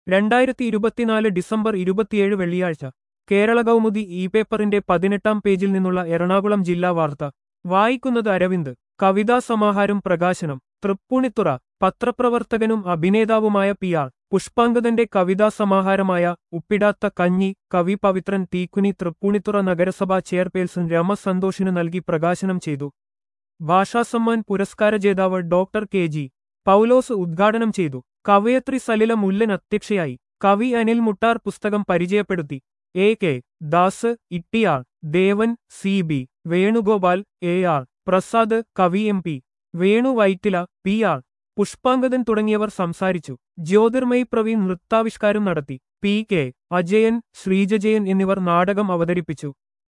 രണ്ടായിരത്തി ഇരുപത്തിനാല് ഡിസംബർ ഇരുപത്തിയേഴ് വെള്ളിയാഴ്ച കേരള കൗമുദി ഇ പേപ്പറിന്റെ പതിനെട്ടാം പേജിൽ നിന്നുള്ള എറണാകുളം ജില്ലാ വാർത്ത വായിക്കുന്നത് അരവിന്ദ് കവിതാ സമാഹാരം പ്രകാശനം തൃപ്പൂണിത്തുറ പത്രപ്രവർത്തകനും അഭിനേതാവുമായ പി ആർ പുഷ്പാങ്കദന്റെ കവിതാ സമാഹാരമായ ഉപ്പിടാത്ത കഞ്ഞി കവി പവിത്രൻ തീക്കുനി തൃപ്പൂണിത്തുറ നഗരസഭാ ചെയർപേഴ്സൺ രമ സന്തോഷിന് നൽകി പ്രകാശനം ചെയ്തു ഭാഷാസമ്മാൻ പുരസ്കാര ജേതാവ് ഡോക്ടർ കെ ജി പൗലോസ് ഉദ്ഘാടനം ചെയ്തു കവയത്രി സലില മുല്ലൻ അധ്യക്ഷയായി കവി അനിൽ മുട്ടാർ പുസ്തകം പരിചയപ്പെടുത്തി A K Das Ittiyar Devan C B Venugopal A R Prasad കവി M P Venu Vyttila P R Pushpangadan തുടങ്ങിയവർ സംസാരിച്ചു ജ്യോതിർമയി പ്രവീൺ നൃത്താവിഷ്കാരം നടത്തി പി കെ അജയൻ ശ്രീജജയൻ എന്നിവർ നാടകം അവതരിപ്പിച്ചു